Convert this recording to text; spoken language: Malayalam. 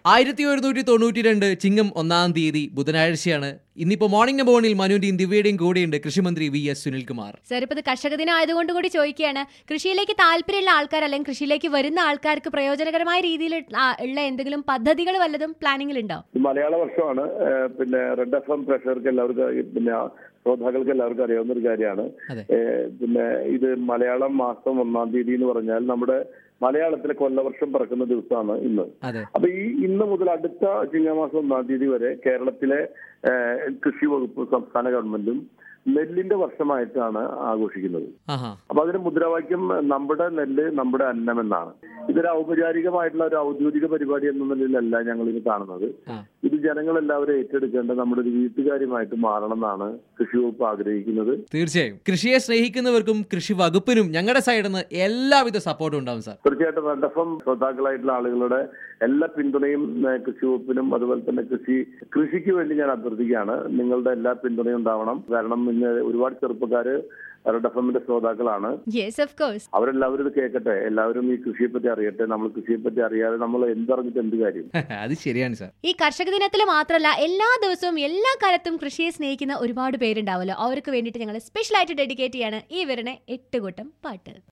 ആയിരത്തി ഒരുന്നൂറ്റി തൊണ്ണൂറ്റി രണ്ട് ചിങ്ങം ഒന്നാം തീയതി ബുധനാഴ്ചയാണ് ഇന്നിപ്പോ മോർണിംഗ് നമ്പർ വണിൽ മനുവിന്റെയും ദിവ്യയുടെയും കൂടെയുണ്ട് കൃഷിമന്ത്രി വി എസ് സുനിൽകുമാർ സാർ ഇപ്പൊ ഇത് കർഷക ദിനം ആയതുകൊണ്ട് കൂടി ചോദിക്കുകയാണ് കൃഷിയിലേക്ക് താല്പര്യമുള്ള ആൾക്കാർ അല്ലെങ്കിൽ കൃഷിയിലേക്ക് വരുന്ന ആൾക്കാർക്ക് പ്രയോജനകരമായ രീതിയിൽ ആ- ഉള്ള എന്തെങ്കിലും പദ്ധതികൾ വല്ലതും പ്ലാനിങ്ങിലുണ്ടോ ഇത് മലയാള വർഷമാണ് ഏഹ് പിന്നെ റെഡ് എഫ് എം പ്രേക്ഷകർക്ക് എല്ലാവർക്കും ഈ പിന്നെ ശ്രോതാക്കൾക്ക് എല്ലാവർക്കും അറിയാവുന്ന ഒരു കാര്യമാണ് അതെ. ഏഹ് പിന്നെ ഇത് മലയാളം മാസം ഒന്നാം തീയതി എന്ന് പറഞ്ഞാൽ നമ്മുടെ മലയാളത്തിലെ കൊല്ലവർഷം പിറക്കുന്ന ദിവസമാണ് ഇന്ന് അതെ അപ്പൊ ഈ ഇന്ന് മുതൽ അടുത്ത ചിങ്ങമാസം ഒന്നാം തീയതി വരെ കേരളത്തിലെ ഏഹ് കൃഷി വകുപ്പ് സംസ്ഥാന ഗവൺമെന്റും നെല്ലിന്റെ വർഷമായിട്ടാണ് ആഘോഷിക്കുന്നത് ആഹാ അപ്പൊ അതിന് മുദ്രാവാക്യം നമ്മുടെ നെല്ല് നമ്മുടെ അന്നം എന്നാണ് ഇതൊരു ഔപചാരികമായിട്ടുള്ള ഒരു ഔദ്യോഗിക പരിപാടി എന്ന നിലയിലല്ല ഞങ്ങൾ ഇത് കാണുന്നത് ആ. ഇത് ജനങ്ങളെല്ലാവരും ഏറ്റെടുക്കേണ്ട നമ്മുടെ ഒരു വീട്ടുകാര്യമായിട്ട് മാറണം എന്നാണ് കൃഷി വകുപ്പ് ആഗ്രഹിക്കുന്നത് തീർച്ചയായും കൃഷിയെ സ്നേഹിക്കുന്നവർക്കും കൃഷി വകുപ്പിനും ഞങ്ങളുടെ സൈഡിൽ നിന്ന് എല്ലാവിധ സപ്പോർട്ടും ഉണ്ടാവും സാർ തീർച്ചയായിട്ടും റെഡ് എഫ് എം ശ്രോതാക്കളായിട്ടുള്ള ആളുകളുടെ എല്ലാ പിന്തുണയും ഏഹ്, കൃഷി വകുപ്പിനും അതുപോലെ തന്നെ കൃഷി കൃഷിക്ക് വേണ്ടി ഞാൻ അഭ്യർത്ഥിക്കുകയാണ് നിങ്ങളുടെ എല്ലാ പിന്തുണയും ഉണ്ടാവണം കാരണം ഇന്ന് ഒരുപാട് ചെറുപ്പക്കാര് റെഡ് എഫ് എമ്മിന്റെ ശ്രോതാക്കളാണ് യെസ് ഓഫ് കോഴ്സ് അവരെല്ലാവരും ഇത് കേൾക്കട്ടെ എല്ലാവരും ഈ കൃഷിയെ പറ്റി അറിയട്ടെ നമ്മൾ കൃഷിയെ പറ്റി അറിയാതെ നമ്മൾ എന്തറിഞ്ഞിട്ട് എന്ത് കാര്യം അത് ശരിയാണ് സാർ ഈ കർഷക ദിനത്തിൽ മാത്രമല്ല എല്ലാ ദിവസവും എല്ലാ കാലത്തും കൃഷിയെ സ്നേഹിക്കുന്ന ഒരുപാട് പേരുണ്ടാവുമല്ലോ അവർക്ക് വേണ്ടിയിട്ട് ഞങ്ങൾ സ്പെഷ്യൽ ആയിട്ട് ഡെഡിക്കേറ്റ് ചെയ്യാണ് ഈ വരുന്ന എട്ട് കൂട്ടം പാട്ട്